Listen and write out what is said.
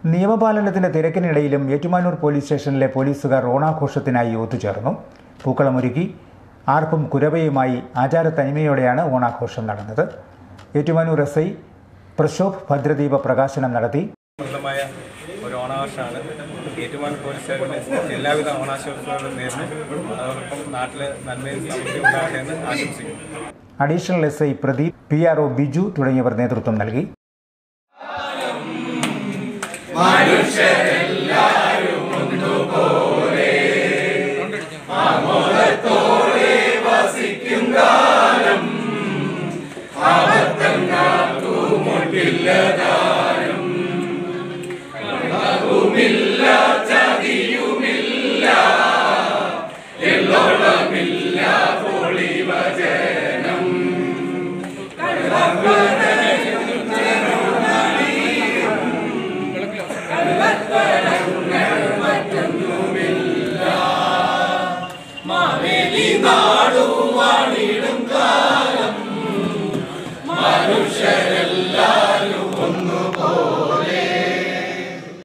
നിയമപാലനത്തിന്റെ തിരക്കിനിടയിലും Ettumanoor police സ്റ്റേഷനിലെ പോലീസുകാർ ഓണാഘോഷത്തിനായി ഒത്തുചേർന്നു പൂക്കളമൊരുക്കി ആർപ്പും കുരവയുമായി ആചാരത്തനിമയോടെയാണ് ഓണാഘോഷം നടന്നത് ഏറ്റുമാനൂർ എസ് ഐ പ്രശോഭ് ഭദ്രദീപ പ്രകാശനം നടത്തി പ്രദമായ ഒരു ഓണാഘോഷമാണ് ഏറ്റുമാനൂർ പോലീസ് സ്റ്റേഷനിലെ എല്ലാവിധ ഓണാശംസകളും നേരുന്നു അതോടൊപ്പം നാട്ടിൽ നന്മയും സമൃദ്ധിയും ഉണ്ടാകട്ടെ എന്ന് ആശംസിക്കുന്നു additional S I Pradeep P R O Biju തുടങ്ങിയവർ നേതൃത്വം നൽകി മനുഷ്യരെ